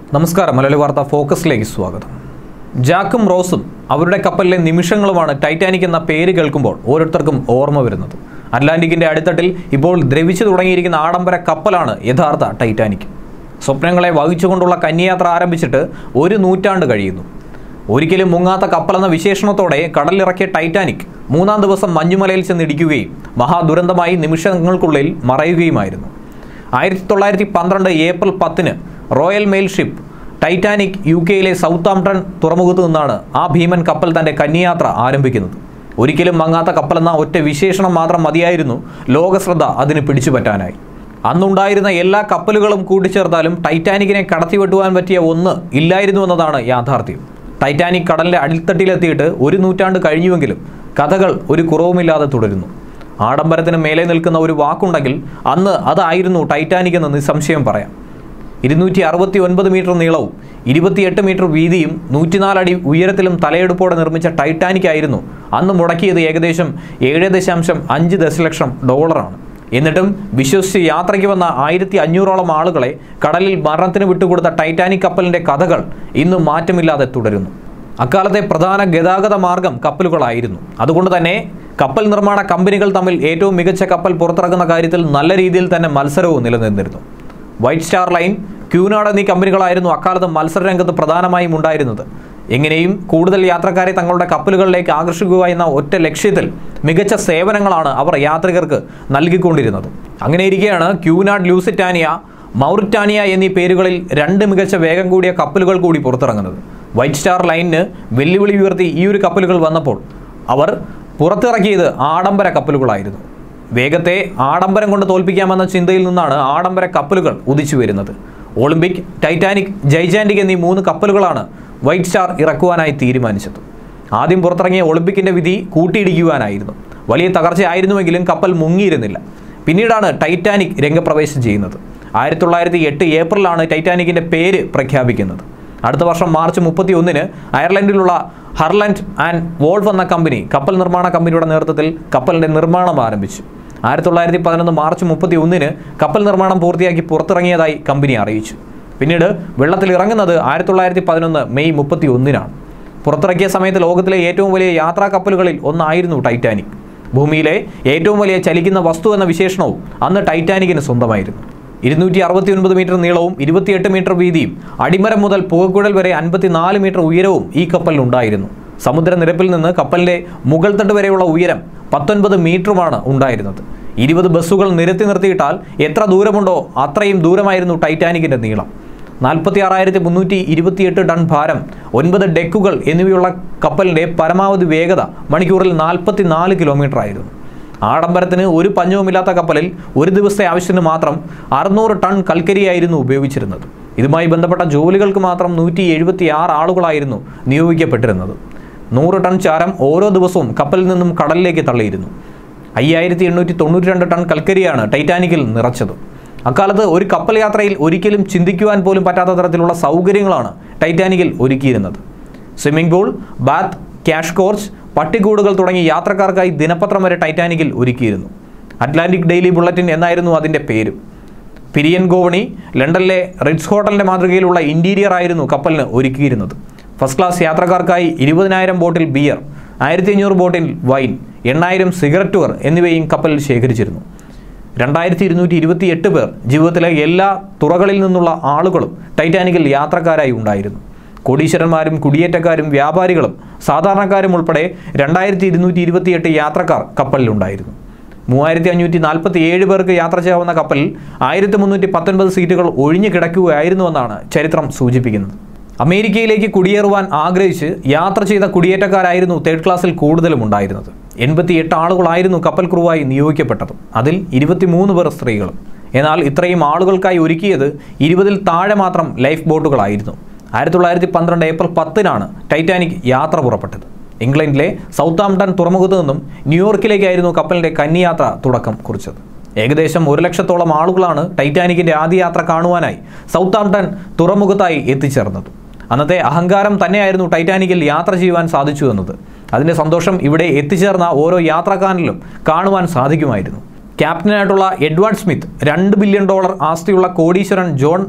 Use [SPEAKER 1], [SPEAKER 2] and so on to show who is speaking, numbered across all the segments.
[SPEAKER 1] നമസ്കാരം മലയാളി വാർത്ത ഫോക്കസിലേക്ക് സ്വാഗതം ജാക്കും റോസും അവരുടെ കപ്പലിലെ നിമിഷങ്ങളുമാണ് ടൈറ്റാനിക് എന്ന പേര് കേൾക്കുമ്പോൾ ഓരോരുത്തർക്കും ഓർമ്മ വരുന്നത് അറ്റ്ലാന്റിക്കിന്റെ അടിത്തട്ടിൽ ഇപ്പോൾ ദ്രവിച്ചു തുടങ്ങിയിരിക്കുന്ന ആഡംബര കപ്പലാണ് യഥാർത്ഥ ടൈറ്റാനിക് സ്വപ്നങ്ങളെ വഹിച്ചുകൊണ്ടുള്ള കന്യാത്ര ആരംഭിച്ചിട്ട് ഒരു നൂറ്റാണ്ട് കഴിയുന്നു ഒരിക്കലും മുങ്ങാത്ത കപ്പലെന്ന വിശേഷണത്തോടെ കടലിറക്കിയ ടൈറ്റാനിക് മൂന്നാം ദിവസം മഞ്ഞുമലയിൽ ചെന്നിടിക്കുകയും മഹാദുരന്തമായി നിമിഷങ്ങൾക്കുള്ളിൽ മറയുകയുമായിരുന്നു ആയിരത്തി തൊള്ളായിരത്തി പന്ത്രണ്ട് ഏപ്രിൽ പത്തിന് royal mail ship Titanic U കെയിലെ സൗത്താംപ്ടൺ തുറമുഖത്ത് നിന്നാണ് ആ ഭീമൻ കപ്പൽ തൻ്റെ കന്യാത്ര ആരംഭിക്കുന്നത് ഒരിക്കലും മങ്ങാത്ത കപ്പലെന്ന ഒറ്റ വിശേഷണം മാത്രം മതിയായിരുന്നു ലോകശ്രദ്ധ അതിന് പിടിച്ചുപറ്റാനായി അന്നുണ്ടായിരുന്ന എല്ലാ കപ്പലുകളും കൂട്ടിച്ചേർത്താലും ടൈറ്റാനിക്കിനെ കടത്തിവെട്ടുവാൻ പറ്റിയ ഒന്ന് ഇല്ലായിരുന്നു എന്നതാണ് യാഥാർത്ഥ്യം ടൈറ്റാനിക് കടലിൻ്റെ അടിത്തട്ടിലെത്തിയിട്ട് ഒരു നൂറ്റാണ്ട് കഴിഞ്ഞുവെങ്കിലും കഥകൾ ഒരു കുറവുമില്ലാതെ തുടരുന്നു ആഡംബരത്തിന് മേലെ നിൽക്കുന്ന ഒരു വാക്കുണ്ടെങ്കിൽ അന്ന് അതായിരുന്നു ടൈറ്റാനിക് എന്ന് നിസ്സംശയം പറയാം ഇരുന്നൂറ്റി അറുപത്തി ഒൻപത് മീറ്റർ നീളവും ഇരുപത്തിയെട്ട് മീറ്റർ വീതിയും നൂറ്റിനാലടി ഉയരത്തിലും തലയെടുപ്പോടെ നിർമ്മിച്ച ടൈറ്റാനിക് ആയിരുന്നു അന്ന് മുടക്കിയത് ഏകദേശം ഏഴ് ദശാംശം അഞ്ച് ദശലക്ഷം ഡോളറാണ് എന്നിട്ടും വിശ്വസിച്ച് യാത്രയ്ക്ക് വന്ന ആയിരത്തി അഞ്ഞൂറോളം ആളുകളെ കടലിൽ മരണത്തിന് വിട്ടുകൊടുത്ത ടൈറ്റാനിക് കപ്പലിൻ്റെ കഥകൾ ഇന്നും മാറ്റമില്ലാതെ തുടരുന്നു അക്കാലത്തെ പ്രധാന ഗതാഗത മാർഗം കപ്പലുകളായിരുന്നു അതുകൊണ്ട് തന്നെ കപ്പൽ നിർമ്മാണ കമ്പനികൾ തമ്മിൽ ഏറ്റവും മികച്ച കപ്പൽ പുറത്തിറക്കുന്ന കാര്യത്തിൽ നല്ല രീതിയിൽ തന്നെ മത്സരവും നിലനിന്നിരുന്നു വൈറ്റ് സ്റ്റാർ ലൈൻ ക്യൂനാട് എന്നീ കമ്പനികളായിരുന്നു അക്കാലത്ത് മത്സരരംഗത്ത് പ്രധാനമായും ഉണ്ടായിരുന്നത് എങ്ങനെയും കൂടുതൽ യാത്രക്കാരെ തങ്ങളുടെ കപ്പലുകളിലേക്ക് ആകർഷിക്കുക എന്ന ഒറ്റ ലക്ഷ്യത്തിൽ മികച്ച സേവനങ്ങളാണ് അവർ യാത്രികർക്ക് നൽകിക്കൊണ്ടിരുന്നത് അങ്ങനെയിരിക്കെയാണ് ക്യൂനാഡ് ലൂസിറ്റാനിയ മൗറിറ്റാനിയ എന്നീ പേരുകളിൽ രണ്ട് മികച്ച വേഗം കൂടിയ കപ്പലുകൾ കൂടി പുറത്തിറങ്ങുന്നത് വൈറ്റ് സ്റ്റാർ ലൈനിന് വെല്ലുവിളി ഉയർത്തി ഈ ഒരു കപ്പലുകൾ വന്നപ്പോൾ അവർ പുറത്തിറക്കിയത് ആഡംബര കപ്പലുകളായിരുന്നു വേഗത്തെ ആഡംബരം കൊണ്ട് തോൽപ്പിക്കാമെന്ന ചിന്തയിൽ നിന്നാണ് ആഡംബര കപ്പലുകൾ ഉദിച്ചു വരുന്നത് ഒളിമ്പിക് ടൈറ്റാനിക് ജൈജാൻറ്റിക് എന്നീ മൂന്ന് കപ്പലുകളാണ് വൈറ്റ് സ്റ്റാർ ഇറക്കുവാനായി തീരുമാനിച്ചത് ആദ്യം പുറത്തിറങ്ങിയ ഒളിമ്പിക്കിൻ്റെ വിധി കൂട്ടിയിടിക്കുവാനായിരുന്നു വലിയ തകർച്ചയായിരുന്നുവെങ്കിലും കപ്പൽ മുങ്ങിയിരുന്നില്ല പിന്നീടാണ് ടൈറ്റാനിക് രംഗപ്രവേശം ചെയ്യുന്നത് ആയിരത്തി തൊള്ളായിരത്തി എട്ട് ഏപ്രിലാണ് ടൈറ്റാനിക്കിൻ്റെ പേര് പ്രഖ്യാപിക്കുന്നത് അടുത്ത വർഷം മാർച്ച് മുപ്പത്തി ഒന്നിന് അയർലൻഡിലുള്ള ഹർലൻഡ് ആൻഡ് വോൾഫ് എന്ന കമ്പനി കപ്പൽ നിർമ്മാണ കമ്പനിയുടെ നേതൃത്വത്തിൽ കപ്പലിൻ്റെ നിർമ്മാണം ആരംഭിച്ചു ആയിരത്തി തൊള്ളായിരത്തി പതിനൊന്ന് മാർച്ച് മുപ്പത്തി ഒന്നിന് കപ്പൽ നിർമ്മാണം പൂർത്തിയാക്കി പുറത്തിറങ്ങിയതായി കമ്പനി അറിയിച്ചു പിന്നീട് വെള്ളത്തിൽ ഇറങ്ങുന്നത് ആയിരത്തി തൊള്ളായിരത്തി പതിനൊന്ന് മെയ് മുപ്പത്തി ഒന്നിനാണ് പുറത്തിറക്കിയ സമയത്ത് ലോകത്തിലെ ഏറ്റവും വലിയ യാത്രാ കപ്പലുകളിൽ ഒന്നായിരുന്നു ടൈറ്റാനിക് ഭൂമിയിലെ ഏറ്റവും വലിയ ചലിക്കുന്ന വസ്തു എന്ന വിശേഷണവും അന്ന് ടൈറ്റാനിക്കിന് സ്വന്തമായിരുന്നു ഇരുന്നൂറ്റി അറുപത്തി ഒൻപത് മീറ്റർ നീളവും ഇരുപത്തിയെട്ട് മീറ്റർ വീതിയും അടിമരം മുതൽ പുകക്കുഴൽ വരെ അൻപത്തിനാല് മീറ്റർ ഉയരവും ഈ കപ്പലിനുണ്ടായിരുന്നു സമുദ്രനിരപ്പിൽ നിന്ന് കപ്പലിൻ്റെ മുകൾ തട്ട് വരെയുള്ള ഉയരം പത്തൊൻപത് മീറ്ററുമാണ് ഉണ്ടായിരുന്നത് ഇരുപത് ബസ്സുകൾ നിരത്തി നിർത്തിയിട്ടാൽ എത്ര ദൂരമുണ്ടോ അത്രയും ദൂരമായിരുന്നു ടൈറ്റാനിക്കിൻ്റെ നീളം നാൽപ്പത്തി ആറായിരത്തി മുന്നൂറ്റി ഇരുപത്തിയെട്ട് ടൺ ഭാരം ഒൻപത് ഡെക്കുകൾ എന്നിവയുള്ള കപ്പലിൻ്റെ പരമാവധി വേഗത മണിക്കൂറിൽ നാൽപ്പത്തി നാല് കിലോമീറ്റർ ആയിരുന്നു ആഡംബരത്തിന് ഒരു പഞ്ഞവുമില്ലാത്ത കപ്പലിൽ ഒരു ദിവസത്തെ ആവശ്യത്തിന് മാത്രം അറുന്നൂറ് ടൺ കൽക്കരിയായിരുന്നു ഉപയോഗിച്ചിരുന്നത് ഇതുമായി ബന്ധപ്പെട്ട ജോലികൾക്ക് മാത്രം നൂറ്റി എഴുപത്തി ആറ് ആളുകളായിരുന്നു നിയോഗിക്കപ്പെട്ടിരുന്നത് നൂറ് ടൺ ചാരം ഓരോ ദിവസവും കപ്പലിൽ നിന്നും കടലിലേക്ക് തള്ളിയിരുന്നു അയ്യായിരത്തി എണ്ണൂറ്റി തൊണ്ണൂറ്റി രണ്ട് ടൺ കൽക്കരിയാണ് ടൈറ്റാനിക്കിൽ നിറച്ചത് അക്കാലത്ത് ഒരു കപ്പൽ യാത്രയിൽ ഒരിക്കലും ചിന്തിക്കുവാൻ പോലും പറ്റാത്ത തരത്തിലുള്ള സൗകര്യങ്ങളാണ് ടൈറ്റാനിക്കിൽ ഒരുക്കിയിരുന്നത് സ്വിമ്മിംഗ് പൂൾ ബാത്ത് ക്യാഷ് കോർച്ച് പട്ടിക്കൂടുകൾ തുടങ്ങി യാത്രക്കാർക്കായി ദിനപത്രം വരെ ടൈറ്റാനിക്കിൽ ഒരുക്കിയിരുന്നു അറ്റ്ലാന്റിക് ഡെയിലി ബുള്ളറ്റിൻ എന്നായിരുന്നു അതിൻ്റെ പേര് പിരിയൻ ഗോവണി ലണ്ടനിലെ റിഡ്സ് ഹോട്ടലിൻ്റെ മാതൃകയിലുള്ള ഇൻറ്റീരിയർ ആയിരുന്നു കപ്പലിന് ഒരുക്കിയിരുന്നത് ഫസ്റ്റ് ക്ലാസ് യാത്രക്കാർക്കായി ഇരുപതിനായിരം ബോട്ടിൽ ബിയർ ആയിരത്തി അഞ്ഞൂറ് ബോട്ടിൽ വൈൻ എണ്ണായിരം സിഗരറ്റുകൾ എന്നിവയും കപ്പലിൽ ശേഖരിച്ചിരുന്നു രണ്ടായിരത്തി ഇരുന്നൂറ്റി ഇരുപത്തി എട്ട് പേർ ജീവിതത്തിലെ എല്ലാ തുറകളിൽ നിന്നുള്ള ആളുകളും ടൈറ്റാനിക്കിൽ യാത്രക്കാരായി ഉണ്ടായിരുന്നു കോടീശ്വരന്മാരും കുടിയേറ്റക്കാരും വ്യാപാരികളും സാധാരണക്കാരും ഉൾപ്പെടെ രണ്ടായിരത്തി ഇരുന്നൂറ്റി ഇരുപത്തിയെട്ട് യാത്രക്കാർ കപ്പലിലുണ്ടായിരുന്നു മൂവായിരത്തി അഞ്ഞൂറ്റി നാൽപ്പത്തി ഏഴ് പേർക്ക് യാത്ര ചെയ്യാവുന്ന കപ്പലിൽ ആയിരത്തി മുന്നൂറ്റി പത്തൊൻപത് സീറ്റുകൾ ഒഴിഞ്ഞു കിടക്കുകയായിരുന്നുവെന്നാണ് ചരിത്രം സൂചിപ്പിക്കുന്നത് അമേരിക്കയിലേക്ക് കുടിയേറുവാൻ ആഗ്രഹിച്ച് യാത്ര ചെയ്ത കുടിയേറ്റക്കാരായിരുന്നു തേർഡ് ക്ലാസ്സിൽ കൂടുതലും ഉണ്ടായിരുന്നത് എൺപത്തിയെട്ട് ആളുകളായിരുന്നു കപ്പൽ ക്രൂവായി നിയോഗിക്കപ്പെട്ടത് അതിൽ ഇരുപത്തിമൂന്ന് പേർ സ്ത്രീകളും എന്നാൽ ഇത്രയും ആളുകൾക്കായി ഒരുക്കിയത് ഇരുപതിൽ താഴെ മാത്രം ലൈഫ് ബോട്ടുകളായിരുന്നു ആയിരത്തി തൊള്ളായിരത്തി പന്ത്രണ്ട് ഏപ്രിൽ പത്തിനാണ് ടൈറ്റാനിക് യാത്ര പുറപ്പെട്ടത് ഇംഗ്ലണ്ടിലെ സൗത്താംപ്ടൺ തുറമുഖത്ത് നിന്നും ന്യൂയോർക്കിലേക്കായിരുന്നു കപ്പലിൻ്റെ കന്നിയാത്ര തുടക്കം കുറിച്ചത് ഏകദേശം ഒരു ലക്ഷത്തോളം ആളുകളാണ് ടൈറ്റാനിക്കിൻ്റെ ആദ്യ യാത്ര കാണുവാനായി സൗത്താംപ്ടൺ തുറമുഖത്തായി എത്തിച്ചേർന്നത് അന്നത്തെ അഹങ്കാരം തന്നെയായിരുന്നു ടൈറ്റാനിക്കിൽ യാത്ര ചെയ്യുവാൻ സാധിച്ചു എന്നത് അതിൻ്റെ സന്തോഷം ഇവിടെ എത്തിച്ചേർന്ന ഓരോ യാത്രക്കാരനിലും കാണുവാൻ സാധിക്കുമായിരുന്നു ക്യാപ്റ്റനായിട്ടുള്ള എഡ്വാർഡ് സ്മിത്ത് രണ്ട് ബില്യൺ ഡോളർ ആസ്തിയുള്ള കോടീശ്വരൻ ജോൺ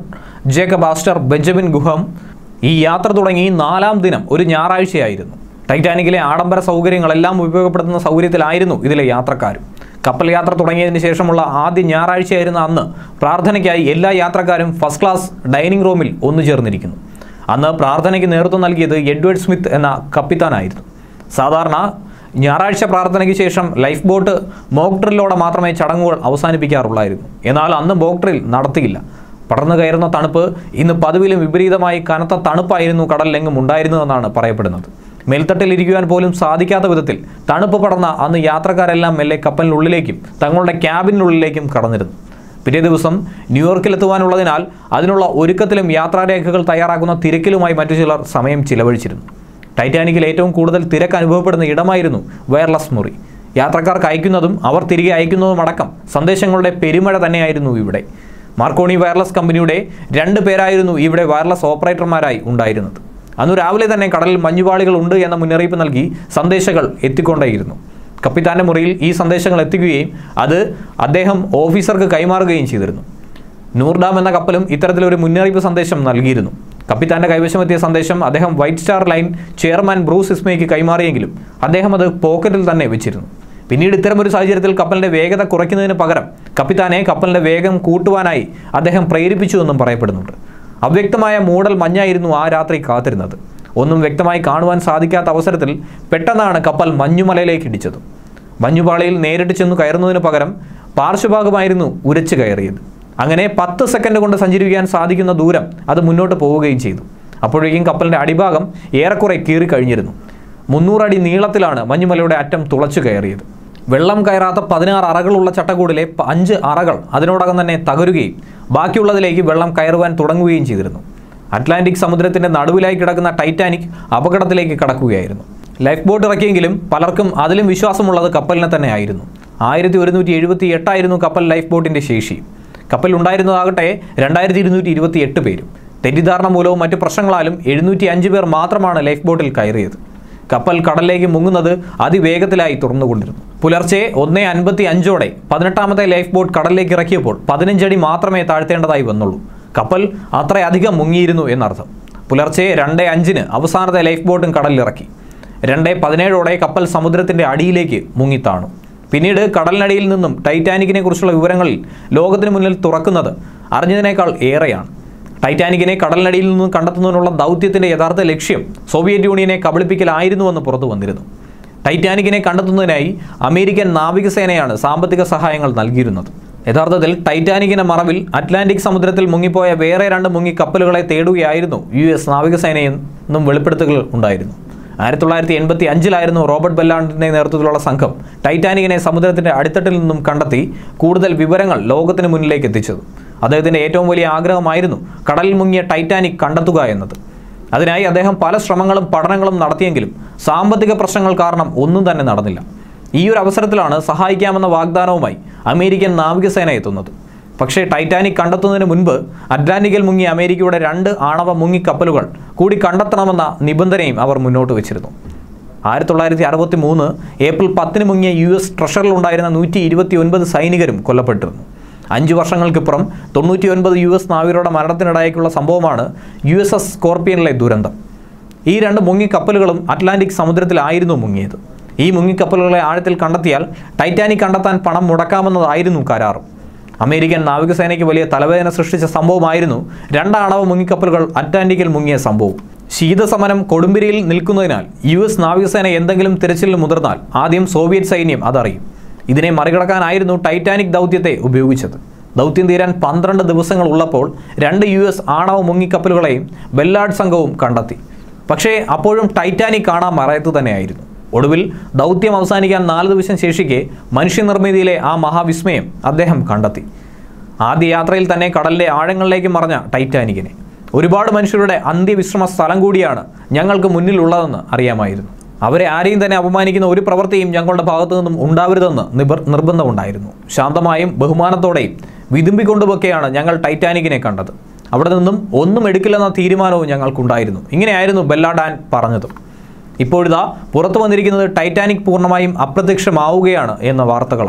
[SPEAKER 1] ജേക്കബ് ആസ്റ്റർ ബെഞ്ചമിൻ ഗുഹം ഈ യാത്ര തുടങ്ങി നാലാം ദിനം ഒരു ഞായറാഴ്ചയായിരുന്നു ടൈറ്റാനിക്കിലെ ആഡംബര സൗകര്യങ്ങളെല്ലാം ഉപയോഗപ്പെടുത്തുന്ന സൗകര്യത്തിലായിരുന്നു ഇതിലെ യാത്രക്കാരും കപ്പൽ യാത്ര തുടങ്ങിയതിന് ശേഷമുള്ള ആദ്യ ഞായറാഴ്ചയായിരുന്ന അന്ന് പ്രാർത്ഥനയ്ക്കായി എല്ലാ യാത്രക്കാരും ഫസ്റ്റ് ക്ലാസ് ഡൈനിങ് റൂമിൽ ഒന്നുചേർന്നിരിക്കുന്നു അന്ന് പ്രാർത്ഥനയ്ക്ക് നേതൃത്വം നൽകിയത് എഡ്വേർഡ് സ്മിത്ത് എന്ന കപ്പിത്താനായിരുന്നു സാധാരണ ഞായറാഴ്ച പ്രാർത്ഥനയ്ക്ക് ശേഷം ലൈഫ് ബോട്ട് മോക്ക് ഡ്രില്ലോടെ മാത്രമേ ചടങ്ങുകൾ അവസാനിപ്പിക്കാറുള്ളായിരുന്നു എന്നാൽ അന്ന് മോക്ക് ഡ്രിൽ നടത്തിയില്ല പടർന്നു കയറുന്ന തണുപ്പ് ഇന്ന് പതിവിലും വിപരീതമായി കനത്ത തണുപ്പായിരുന്നു കടലിലെങ്ങും ഉണ്ടായിരുന്നതെന്നാണ് പറയപ്പെടുന്നത് മേൽത്തട്ടിൽ ഇരിക്കുവാൻ പോലും സാധിക്കാത്ത വിധത്തിൽ തണുപ്പ് പടർന്ന അന്ന് യാത്രക്കാരെല്ലാം മെല്ലെ കപ്പലിനുള്ളിലേക്കും തങ്ങളുടെ ക്യാബിനുള്ളിലേക്കും കടന്നിരുന്നു പിറ്റേ ദിവസം ന്യൂയോർക്കിലെത്തുവാനുള്ളതിനാൽ അതിനുള്ള ഒരുക്കത്തിലും യാത്രാരേഖകൾ തയ്യാറാക്കുന്ന തിരക്കിലുമായി മറ്റു ചിലർ സമയം ചിലവഴിച്ചിരുന്നു ടൈറ്റാനിക്കിൽ ഏറ്റവും കൂടുതൽ തിരക്ക് അനുഭവപ്പെടുന്ന ഇടമായിരുന്നു വയർലെസ് മുറി യാത്രക്കാർക്ക് അയക്കുന്നതും അവർ തിരികെ അയക്കുന്നതുമടക്കം സന്ദേശങ്ങളുടെ പെരുമഴ തന്നെയായിരുന്നു ഇവിടെ മാർക്കോണി വയർലെസ് കമ്പനിയുടെ രണ്ട് പേരായിരുന്നു ഇവിടെ വയർലെസ് ഓപ്പറേറ്റർമാരായി ഉണ്ടായിരുന്നത് അന്നു രാവിലെ തന്നെ കടലിൽ മഞ്ഞുപാളികൾ ഉണ്ട് എന്ന മുന്നറിയിപ്പ് നൽകി സന്ദേശങ്ങൾ എത്തിക്കൊണ്ടേയിരുന്നു കപ്പിത്താന്റെ മുറിയിൽ ഈ സന്ദേശങ്ങൾ എത്തിക്കുകയും അത് അദ്ദേഹം ഓഫീസർക്ക് കൈമാറുകയും ചെയ്തിരുന്നു നൂർഡാം എന്ന കപ്പലും ഇത്തരത്തിലൊരു മുന്നറിയിപ്പ് സന്ദേശം നൽകിയിരുന്നു കപ്പിത്താന്റെ കൈവശമെത്തിയ സന്ദേശം അദ്ദേഹം White Star Line chairman Bruce ഇസ്മയ്ക്ക് കൈമാറിയെങ്കിലും അദ്ദേഹം അത് പോക്കറ്റിൽ തന്നെ വെച്ചിരുന്നു പിന്നീട് ഇത്തരമൊരു സാഹചര്യത്തിൽ കപ്പലിന്റെ വേഗത കുറയ്ക്കുന്നതിന് പകരം കപ്പിത്താനെ കപ്പലിന്റെ വേഗം കൂട്ടുവാനായി അദ്ദേഹം പ്രേരിപ്പിച്ചുവെന്നും പറയപ്പെടുന്നുണ്ട് അവ്യക്തമായ മൂടൽ മഞ്ഞായിരുന്നു ആ രാത്രി കാത്തിരുന്നത് ഒന്നും വ്യക്തമായി കാണുവാൻ സാധിക്കാത്ത അവസരത്തിൽ പെട്ടെന്നാണ് കപ്പൽ മഞ്ഞുമലയിലേക്ക് ഇടിച്ചത് മഞ്ഞുപാളിയിൽ നേരിട്ട് ചെന്ന് കയറുന്നതിന് പകരം പാർശ്വഭാഗമായിരുന്നു ഉരച്ചു കയറിയത് അങ്ങനെ പത്ത് സെക്കൻഡ് കൊണ്ട് സഞ്ചരിക്കാൻ സാധിക്കുന്ന ദൂരം അത് മുന്നോട്ട് പോവുകയും ചെയ്തു അപ്പോഴേക്കും കപ്പലിന്റെ അടിഭാഗം ഏറെക്കുറെ കീറി കഴിഞ്ഞിരുന്നു മുന്നൂറടി നീളത്തിലാണ് മഞ്ഞുമലയുടെ അറ്റം തുളച്ചു കയറിയത് വെള്ളം കയറാത്ത പതിനാറ് അറകളുള്ള ചട്ടക്കൂടിലെ പ- അഞ്ച് അറകൾ അതിനോടകം തന്നെ തകരുകയും ബാക്കിയുള്ളതിലേക്ക് വെള്ളം കയറുവാൻ തുടങ്ങുകയും ചെയ്തിരുന്നു അറ്റ്ലാന്റിക് സമുദ്രത്തിന്റെ നടുവിലായി കിടക്കുന്ന ടൈറ്റാനിക് അപകടത്തിലേക്ക് കടക്കുകയായിരുന്നു ലൈഫ് ബോട്ട് ഇറക്കിയെങ്കിലും പലർക്കും അതിലും വിശ്വാസമുള്ളത് കപ്പലിനെ തന്നെ ആയിരുന്നു ആയിരത്തി ഒരുന്നൂറ്റി എഴുപത്തി എട്ടായിരുന്നു കപ്പൽ ലൈഫ് ബോട്ടിന്റെ ശേഷി കപ്പൽ ഉണ്ടായിരുന്നതാകട്ടെ രണ്ടായിരത്തി ഇരുന്നൂറ്റി ഇരുപത്തി എട്ട് പേരും തെറ്റിദ്ധാരണ മൂലവും മറ്റു പ്രശ്നങ്ങളാലും എഴുന്നൂറ്റി അഞ്ച് പേർ മാത്രമാണ് ലൈഫ് ബോട്ടിൽ കയറിയത് കപ്പൽ കടലിലേക്ക് മുങ്ങുന്നത് അതിവേഗത്തിലായി തുറന്നുകൊണ്ടിരുന്നു പുലർച്ചെ ഒന്നേ അൻപത്തി അഞ്ചോടെ പതിനെട്ടാമത്തെ ലൈഫ് ബോട്ട് കടലിലേക്ക് ഇറക്കിയപ്പോൾ പതിനഞ്ചടി മാത്രമേ താഴ്ത്തേണ്ടതായി വന്നുള്ളൂ കപ്പൽ അത്രയധികം മുങ്ങിയിരുന്നു എന്നർത്ഥം പുലർച്ചെ രണ്ട് അഞ്ചിന് അവസാനത്തെ ലൈഫ് ബോട്ടും കടലിലിറക്കി രണ്ട് പതിനേഴോടെ കപ്പൽ സമുദ്രത്തിന്റെ അടിയിലേക്ക് മുങ്ങിത്താണു പിന്നീട് കടലിനടിയിൽ നിന്നും ടൈറ്റാനിക്കിനെ കുറിച്ചുള്ള വിവരങ്ങളിൽ ലോകത്തിന് മുന്നിൽ തുറക്കുന്നത് അറിഞ്ഞതിനേക്കാൾ ഏറെയാണ് ടൈറ്റാനിക്കിനെ കടലിനടിയിൽ നിന്നും കണ്ടെത്തുന്നതിനുള്ള ദൗത്യത്തിന്റെ യഥാർത്ഥ ലക്ഷ്യം സോവിയറ്റ് യൂണിയനെ കബളിപ്പിക്കലായിരുന്നുവെന്ന് പുറത്തു വന്നിരുന്നു ടൈറ്റാനിക്കിനെ കണ്ടെത്തുന്നതിനായി അമേരിക്കൻ നാവികസേനയാണ് സാമ്പത്തിക സഹായങ്ങൾ നൽകിയിരുന്നത് യഥാർത്ഥത്തിൽ ടൈറ്റാനിക്കിന്റെ മറവിൽ അറ്റ്ലാന്റിക് സമുദ്രത്തിൽ മുങ്ങിപ്പോയ വേറെ രണ്ട് മുങ്ങി കപ്പലുകളെ തേടുകയായിരുന്നു യു എസ് നാവികസേനയെന്നും വെളിപ്പെടുത്തലുകൾ ഉണ്ടായിരുന്നു ആയിരത്തി തൊള്ളായിരത്തി എൺപത്തി അഞ്ചിലായിരുന്നു റോബർട്ട് ബെല്ലാണ്ടിന്റെ നേതൃത്വത്തിലുള്ള സംഘം ടൈറ്റാനിക്കിനെ സമുദ്രത്തിന്റെ അടിത്തട്ടിൽ നിന്നും കണ്ടെത്തി കൂടുതൽ വിവരങ്ങൾ ലോകത്തിന് മുന്നിലേക്ക് എത്തിച്ചത് അദ്ദേഹത്തിന്റെ ഏറ്റവും വലിയ ആഗ്രഹമായിരുന്നു കടലിൽ മുങ്ങിയ ടൈറ്റാനിക് കണ്ടെത്തുക എന്നത് അതിനായി അദ്ദേഹം പല ശ്രമങ്ങളും പഠനങ്ങളും നടത്തിയെങ്കിലും സാമ്പത്തിക പ്രശ്നങ്ങൾ കാരണം ഒന്നും തന്നെ നടന്നില്ല ഈ ഒരു അവസരത്തിലാണ് സഹായിക്കാമെന്ന വാഗ്ദാനവുമായി അമേരിക്കൻ നാവികസേന എത്തുന്നത് പക്ഷേ ടൈറ്റാനിക് കണ്ടെത്തുന്നതിന് മുൻപ് അറ്റ്ലാന്റിക്കിൽ മുങ്ങിയ അമേരിക്കയുടെ രണ്ട് ആണവ മുങ്ങിക്കപ്പലുകൾ കൂടി കണ്ടെത്തണമെന്ന നിബന്ധനയും അവർ മുന്നോട്ട് വെച്ചിരുന്നു ആയിരത്തി തൊള്ളായിരത്തി അറുപത്തി മൂന്ന് ഏപ്രിൽ പത്തിന് മുങ്ങിയ യു എസ് ട്രഷറിലുണ്ടായിരുന്ന നൂറ്റി ഇരുപത്തി ഒൻപത് സൈനികരും കൊല്ലപ്പെട്ടിരുന്നു അഞ്ചു വർഷങ്ങൾക്കിപ്പുറം തൊണ്ണൂറ്റി ഒൻപത് യു എസ് നാവികരുടെ മരണത്തിനിടയാക്കുള്ള സംഭവമാണ് യു എസ് എസ് സ്കോർപ്പിയനിലെ ദുരന്തം ഈ രണ്ട് മുങ്ങിക്കപ്പലുകളും അറ്റ്ലാന്റിക് സമുദ്രത്തിലായിരുന്നു മുങ്ങിയത് ഈ മുങ്ങിക്കപ്പലുകളെ ആഴത്തിൽ കണ്ടെത്തിയാൽ ടൈറ്റാനിക് കണ്ടെത്താൻ പണം മുടക്കാമെന്നതായിരുന്നു കരാർ അമേരിക്കൻ നാവികസേനയ്ക്ക് വലിയ തലവേദന സൃഷ്ടിച്ച സംഭവമായിരുന്നു രണ്ട് ആണവ മുങ്ങിക്കപ്പലുകൾ അറ്റ്ലാന്റിക്കിൽ മുങ്ങിയ സംഭവം ശീതസമരം കൊടുമ്പിരിയിൽ നിൽക്കുന്നതിനാൽ യു എസ് നാവികസേന എന്തെങ്കിലും തിരച്ചിലിൽ മുതിർന്നാൽ ആദ്യം സോവിയറ്റ് സൈന്യം അതറിയും ഇതിനെ മറികടക്കാനായിരുന്നു ടൈറ്റാനിക് ദൗത്യത്തെ ഉപയോഗിച്ചത് ദൗത്യം തീരാൻ പന്ത്രണ്ട് ദിവസങ്ങൾ ഉള്ളപ്പോൾ രണ്ട് യു എസ് ആണവ മുങ്ങിക്കപ്പലുകളെയും ബെല്ലാഡ് സംഘവും കണ്ടെത്തി പക്ഷേ അപ്പോഴും ടൈറ്റാനിക് കാണാൻ മറയത്ത് തന്നെയായിരുന്നു ഒടുവിൽ ദൗത്യം അവസാനിക്കാൻ നാല് ദിവസം ശേഷിക്കെ മനുഷ്യനിർമ്മിതിയിലെ ആ മഹാവിസ്മയം അദ്ദേഹം കണ്ടെത്തി ആദ്യ യാത്രയിൽ തന്നെ കടലിന്റെ ആഴങ്ങളിലേക്ക് മറഞ്ഞ ടൈറ്റാനിക്കിനെ ഒരുപാട് മനുഷ്യരുടെ അന്ത്യവിശ്രമ സ്ഥലം കൂടിയാണ് ഞങ്ങൾക്ക് മുന്നിലുള്ളതെന്ന് അറിയാമായിരുന്നു അവരെ ആരെയും തന്നെ അപമാനിക്കുന്ന ഒരു പ്രവൃത്തിയും ഞങ്ങളുടെ ഭാഗത്തു നിന്നും ഉണ്ടാവരുതെന്ന് നിബർ നിർബന്ധമുണ്ടായിരുന്നു ശാന്തമായും ബഹുമാനത്തോടെയും വിതുമ്പിക്കൊണ്ടുമൊക്കെയാണ് ഞങ്ങൾ ടൈറ്റാനിക്കിനെ കണ്ടത് അവിടെ നിന്നും ഒന്നും എടുക്കില്ലെന്ന തീരുമാനവും ഞങ്ങൾക്കുണ്ടായിരുന്നു ഇങ്ങനെയായിരുന്നു ബെല്ലാഡാൻ പറഞ്ഞത് ഇപ്പോഴിതാ പുറത്തു വന്നിരിക്കുന്നത് ടൈറ്റാനിക് പൂർണ്ണമായും അപ്രത്യക്ഷമാവുകയാണ് എന്ന വാർത്തകളാണ്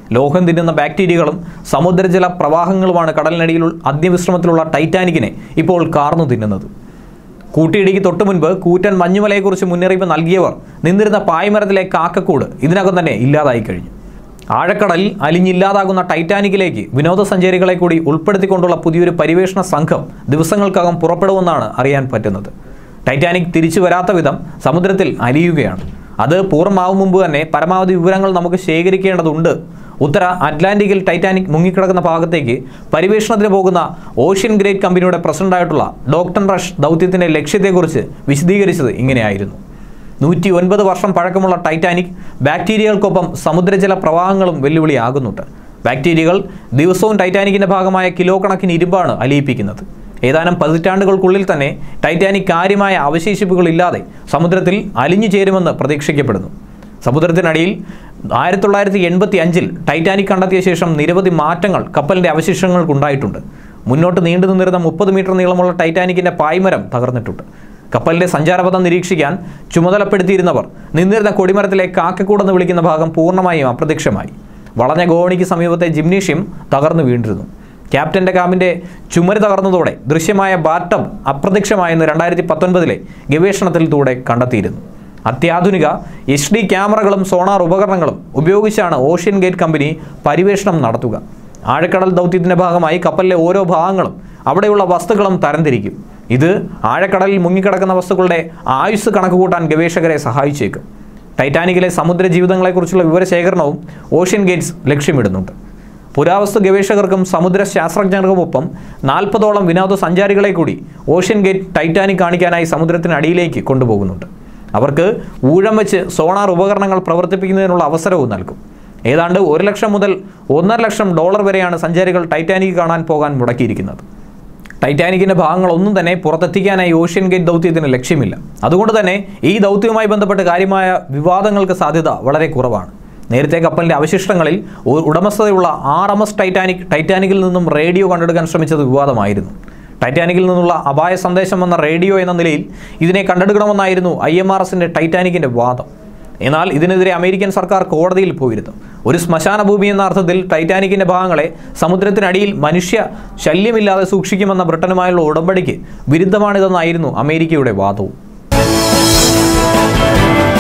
[SPEAKER 1] ലോഹം തിന്നുന്ന ബാക്ടീരിയകളും സമുദ്രജല പ്രവാഹങ്ങളുമാണ് കടലിനടിയിൽ അന്ത്യവിശ്രമത്തിലുള്ള ടൈറ്റാനിക്കിനെ ഇപ്പോൾ കാർന്നു തിന്നുന്നത് കൂട്ടിയിടിക്ക് തൊട്ടു മുൻപ് കൂറ്റൻ മഞ്ഞുമലയെക്കുറിച്ച് മുന്നറിയിപ്പ് നൽകിയവർ നിന്നിരുന്ന പായ്മരത്തിലെ കാക്കക്കൂട് ഇതിനകം തന്നെ ഇല്ലാതായി കഴിഞ്ഞു ആഴക്കടലിൽ അലിഞ്ഞില്ലാതാകുന്ന ടൈറ്റാനിക്കിലേക്ക് വിനോദസഞ്ചാരികളെ കൂടി ഉൾപ്പെടുത്തിക്കൊണ്ടുള്ള പുതിയൊരു പരിവേഷണ സംഘം ദിവസങ്ങൾക്കകം പുറപ്പെടുമെന്നാണ് അറിയാൻ പറ്റുന്നത് ടൈറ്റാനിക് തിരിച്ചു വരാത്ത വിധം സമുദ്രത്തിൽ അലിയുകയാണ് അത് പൂർണ്ണമാവും മുമ്പ് തന്നെ പരമാവധി വിവരങ്ങൾ നമുക്ക് ശേഖരിക്കേണ്ടതുണ്ട് ഉത്തര അറ്റ്ലാന്റിക്കിൽ ടൈറ്റാനിക് മുങ്ങിക്കിടക്കുന്ന ഭാഗത്തേക്ക് പരിവേഷണത്തിന് പോകുന്ന ഓഷ്യൻ ഗ്രേറ്റ് കമ്പനിയുടെ പ്രസിഡന്റായിട്ടുള്ള ഡോക്ടർ റഷ് ദൗത്യത്തിന്റെ ലക്ഷ്യത്തെക്കുറിച്ച് വിശദീകരിച്ചത് ഇങ്ങനെയായിരുന്നു നൂറ്റി ഒൻപത് വർഷം പഴക്കമുള്ള ടൈറ്റാനിക് ബാക്ടീരിയകൾക്കൊപ്പം സമുദ്രജല പ്രവാഹങ്ങളും വെല്ലുവിളിയാകുന്നുണ്ട് ബാക്ടീരിയകൾ ദിവസവും ടൈറ്റാനിക്കിന്റെ ഭാഗമായ കിലോ കണക്കിന് ഇരുമ്പാണ് അലിയിപ്പിക്കുന്നത് ഏതാനും പതിറ്റാണ്ടുകൾക്കുള്ളിൽ തന്നെ ടൈറ്റാനിക് കാര്യമായ അവശേഷിപ്പുകളില്ലാതെ സമുദ്രത്തിൽ അലിഞ്ഞു ചേരുമെന്ന് പ്രതീക്ഷിക്കപ്പെടുന്നു സമുദ്രത്തിനടിയിൽ ആയിരത്തി തൊള്ളായിരത്തി എൺപത്തി അഞ്ചിൽ ടൈറ്റാനിക് കണ്ടെത്തിയ ശേഷം നിരവധി മാറ്റങ്ങൾ കപ്പലിന്റെ അവശിഷ്ടങ്ങൾക്കുണ്ടായിട്ടുണ്ട് മുന്നോട്ട് നീണ്ടു നിന്നിരുന്ന മുപ്പത് മീറ്റർ നീളമുള്ള ടൈറ്റാനിക്കിന്റെ പായ്മരം തകർന്നിട്ടുണ്ട് കപ്പലിന്റെ സഞ്ചാരപഥം നിരീക്ഷിക്കാൻ ചുമതലപ്പെടുത്തിയിരുന്നവർ നിന്നിരുന്ന കൊടിമരത്തിലെ കാക്കക്കൂടെന്ന് വിളിക്കുന്ന ഭാഗം പൂർണ്ണമായും അപ്രത്യക്ഷമായി വളഞ്ഞ ഗോവണിക്ക് സമീപത്തെ ജിംനേഷ്യം തകർന്നു വീണ്ടിരുന്നു ക്യാപ്റ്റന്റെ കാമിന്റെ ചുമര് തകർന്നതോടെ ദൃശ്യമായ ബാറ്റം അപ്രത്യക്ഷമായെന്ന് രണ്ടായിരത്തി പത്തൊൻപതിലെ ഗവേഷണത്തിലൂടെ കണ്ടെത്തിയിരുന്നു അത്യാധുനിക എച്ച് ഡി ക്യാമറകളും സോണാർ ഉപകരണങ്ങളും ഉപയോഗിച്ചാണ് ഓഷ്യൻ ഗേറ്റ് കമ്പനി പരിവേഷണം നടത്തുക ആഴക്കടൽ ദൗത്യത്തിന്റെ ഭാഗമായി കപ്പലിലെ ഓരോ ഭാഗങ്ങളും അവിടെയുള്ള വസ്തുക്കളും തരംതിരിക്കും ഇത് ആഴക്കടലിൽ മുങ്ങിക്കിടക്കുന്ന വസ്തുക്കളുടെ ആയുസ് കണക്കുകൂട്ടാൻ ഗവേഷകരെ സഹായിച്ചേക്കും ടൈറ്റാനിക്കിലെ സമുദ്ര ജീവിതങ്ങളെക്കുറിച്ചുള്ള വിവരശേഖരണവും ഓഷ്യൻ ഗേറ്റ്സ് ലക്ഷ്യമിടുന്നുണ്ട് പുരാവസ്തു ഗവേഷകർക്കും സമുദ്ര ശാസ്ത്രജ്ഞർക്കുമൊപ്പം നാൽപ്പതോളം വിനോദസഞ്ചാരികളെ കൂടി ഓഷ്യൻ ഗേറ്റ് ടൈറ്റാനിക് കാണിക്കാനായി സമുദ്രത്തിനടിയിലേക്ക് കൊണ്ടുപോകുന്നുണ്ട് അവർക്ക് ഊഴം വെച്ച് സോണാർ ഉപകരണങ്ങൾ പ്രവർത്തിപ്പിക്കുന്നതിനുള്ള അവസരവും നൽകും ഏതാണ്ട് ഒരു ലക്ഷം മുതൽ ഒന്നര ലക്ഷം ഡോളർ വരെയാണ് സഞ്ചാരികൾ ടൈറ്റാനിക് കാണാൻ പോകാൻ മുടക്കിയിരിക്കുന്നത് ടൈറ്റാനിക്കിന്റെ ഭാഗങ്ങളൊന്നും തന്നെ പുറത്തെത്തിക്കാനായി ഓഷ്യൻ ഗേറ്റ് ദൗത്യത്തിന് ലക്ഷ്യമില്ല അതുകൊണ്ട് തന്നെ ഈ ദൗത്യവുമായി ബന്ധപ്പെട്ട് കാര്യമായ വിവാദങ്ങൾക്ക് സാധ്യത വളരെ കുറവാണ് നേരത്തെ കപ്പലിന്റെ അവശിഷ്ടങ്ങളിൽ ഉ- ഉടമസ്ഥതയുള്ള ആർ എം എസ് ടൈറ്റാനിക് ടൈറ്റാനിക്കിൽ നിന്നും റേഡിയോ കണ്ടെടുക്കാൻ ശ്രമിച്ചത് വിവാദമായിരുന്നു ടൈറ്റാനിക്കിൽ നിന്നുള്ള അപായ സന്ദേശം വന്ന റേഡിയോ എന്ന നിലയിൽ ഇതിനെ കണ്ടെടുക്കണമെന്നായിരുന്നു ഐ എം ആർ എസിന്റെ ടൈറ്റാനിക്കിന്റെ വാദം എന്നാൽ ഇതിനെതിരെ അമേരിക്കൻ സർക്കാർ കോടതിയിൽ പോയിരുന്നു ഒരു ശ്മശാന ഭൂമി എന്ന അർത്ഥത്തിൽ ടൈറ്റാനിക്കിന്റെ ഭാഗങ്ങളെ സമുദ്രത്തിനടിയിൽ മനുഷ്യ ശല്യമില്ലാതെ സൂക്ഷിക്കുമെന്ന ബ്രിട്ടനുമായുള്ള ഉടമ്പടിക്ക് വിരുദ്ധമാണിതെന്നായിരുന്നു അമേരിക്കയുടെ വാദവും